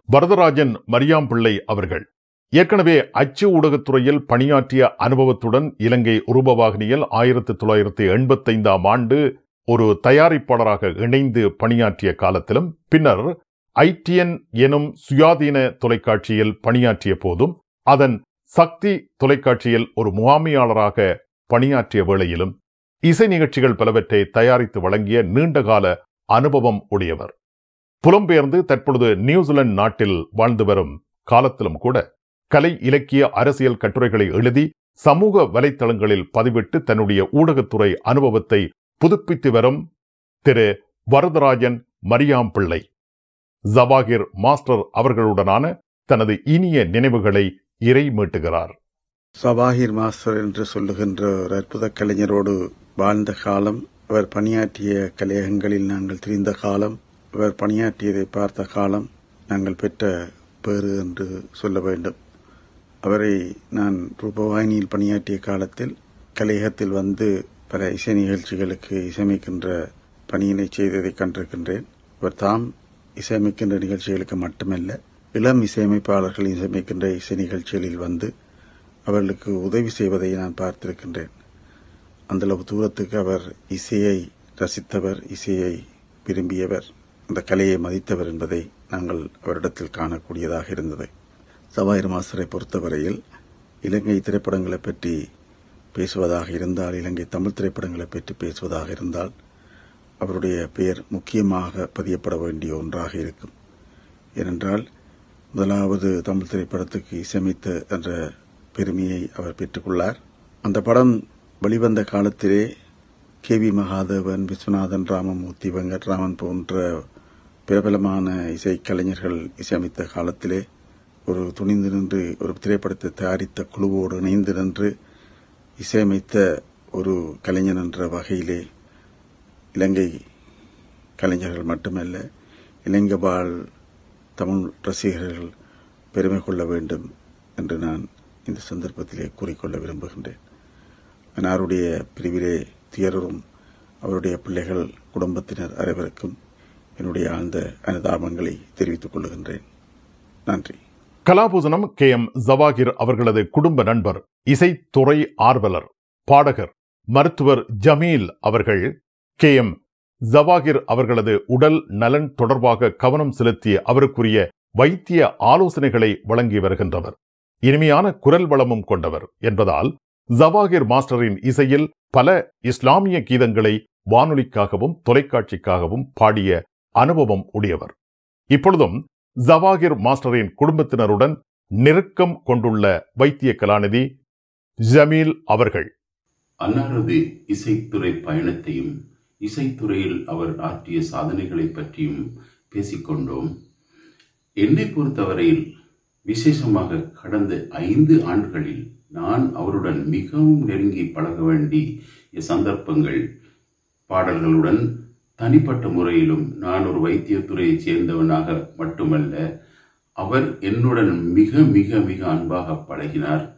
வரதராஜன் மரியாம்பிள்ளை அவர்கள் ஏற்கனவே அச்சு ஊடகத்துறையில் பணியாற்றிய அனுபவத்துடன் இலங்கை உருபவாகினியில் ஆயிரத்தி தொள்ளாயிரத்தி எண்பத்தைந்தாம் ஆண்டு ஒரு தயாரிப்பாளராக இணைந்து பணியாற்றிய காலத்திலும் பின்னர் ஐடிஎன் எனும் சுயாதீன தொலைக்காட்சியில் பணியாற்றிய போதும் அதன் சக்தி தொலைக்காட்சியில் ஒரு முகாமையாளராக பணியாற்றிய வேளையிலும் இசை நிகழ்ச்சிகள் பலவற்றை தயாரித்து வழங்கிய நீண்டகால அனுபவம் உடையவர் புலம்பெயர்ந்து தற்பொழுது நியூசிலாந்து நாட்டில் வாழ்ந்து வரும் காலத்திலும் கூட கலை இலக்கிய அரசியல் கட்டுரைகளை எழுதி சமூக வலைத்தளங்களில் பதிவிட்டு தன்னுடைய ஊடகத்துறை அனுபவத்தை புதுப்பித்து வரும் திரு வரதராஜன் மரியாம் பிள்ளை ஜவாகிர் மாஸ்டர் அவர்களுடனான தனது இனிய நினைவுகளை இறை மீட்டுகிறார் சபாஹிர் மாஸ்டர் என்று சொல்லுகின்ற ஒரு அற்புத கலைஞரோடு வாழ்ந்த காலம் அவர் பணியாற்றிய கலையகங்களில் நாங்கள் திரிந்த காலம் அவர் பணியாற்றியதை பார்த்த காலம் நாங்கள் பெற்ற பேறு என்று சொல்ல வேண்டும் அவரை நான் ரூபவாயினியில் பணியாற்றிய காலத்தில் கலையகத்தில் வந்து பல இசை நிகழ்ச்சிகளுக்கு இசையமைக்கின்ற பணியினை செய்ததை கண்டிருக்கின்றேன் அவர் தாம் இசையமைக்கின்ற நிகழ்ச்சிகளுக்கு மட்டுமல்ல இளம் இசையமைப்பாளர்கள் இசையமைக்கின்ற இசை நிகழ்ச்சிகளில் வந்து அவர்களுக்கு உதவி செய்வதை நான் பார்த்திருக்கின்றேன் அந்தளவு தூரத்துக்கு அவர் இசையை ரசித்தவர் இசையை விரும்பியவர் அந்த கலையை மதித்தவர் என்பதை நாங்கள் அவரிடத்தில் காணக்கூடியதாக இருந்தது சவாயிர் மாஸ்டரை பொறுத்தவரையில் இலங்கை திரைப்படங்களை பற்றி பேசுவதாக இருந்தால் இலங்கை தமிழ் திரைப்படங்களை பற்றி பேசுவதாக இருந்தால் அவருடைய பெயர் முக்கியமாக பதியப்பட வேண்டிய ஒன்றாக இருக்கும் ஏனென்றால் முதலாவது தமிழ் திரைப்படத்துக்கு இசையமைத்த என்ற பெருமையை அவர் பெற்றுக்கொள்ளார் அந்த படம் வெளிவந்த காலத்திலே கே வி மகாதேவன் விஸ்வநாதன் ராமமூர்த்தி வெங்கட்ராமன் போன்ற பிரபலமான இசைக்கலைஞர்கள் இசையமைத்த காலத்திலே ஒரு துணிந்து நின்று ஒரு திரைப்படத்தை தயாரித்த குழுவோடு இணைந்து நின்று இசையமைத்த ஒரு கலைஞன் என்ற வகையிலே இலங்கை கலைஞர்கள் மட்டுமல்ல இலங்கை வாழ் தமிழ் ரசிகர்கள் பெருமை கொள்ள வேண்டும் என்று நான் இந்த சந்தர்ப்பத்திலே கூறிக்கொள்ள விரும்புகின்றேன் அன்னாருடைய பிரிவிலே துயரும் அவருடைய பிள்ளைகள் குடும்பத்தினர் அனைவருக்கும் என்னுடைய ஆழ்ந்த அனுதாபங்களை தெரிவித்துக் கொள்கின்றேன் நன்றி கலாபூசணம் கே எம் ஜவாகிர் அவர்களது குடும்ப நண்பர் இசைத்துறை ஆர்வலர் பாடகர் மருத்துவர் ஜமீல் அவர்கள் கே எம் ஜவாகிர் அவர்களது உடல் நலன் தொடர்பாக கவனம் செலுத்திய அவருக்குரிய வைத்திய ஆலோசனைகளை வழங்கி வருகின்றவர் இனிமையான குரல் வளமும் கொண்டவர் என்பதால் ஜவாகிர் மாஸ்டரின் இசையில் பல இஸ்லாமிய கீதங்களை வானொலிக்காகவும் தொலைக்காட்சிக்காகவும் பாடிய அனுபவம் உடையவர் இப்பொழுதும் ஜவாகிர் மாஸ்டரின் குடும்பத்தினருடன் நெருக்கம் கொண்டுள்ள வைத்திய கலாநிதி ஜமீல் அவர்கள் அன்னாரது இசைத்துறை பயணத்தையும் இசைத்துறையில் அவர் ஆற்றிய சாதனைகளை பற்றியும் பேசிக்கொண்டோம் என்னை பொறுத்தவரையில் விசேஷமாக கடந்த ஐந்து ஆண்டுகளில் நான் அவருடன் மிகவும் நெருங்கி பழக வேண்டிய சந்தர்ப்பங்கள் பாடல்களுடன் தனிப்பட்ட முறையிலும் நான் ஒரு வைத்தியத்துறையைச் சேர்ந்தவனாக மட்டுமல்ல அவர் என்னுடன் மிக மிக மிக அன்பாக பழகினார்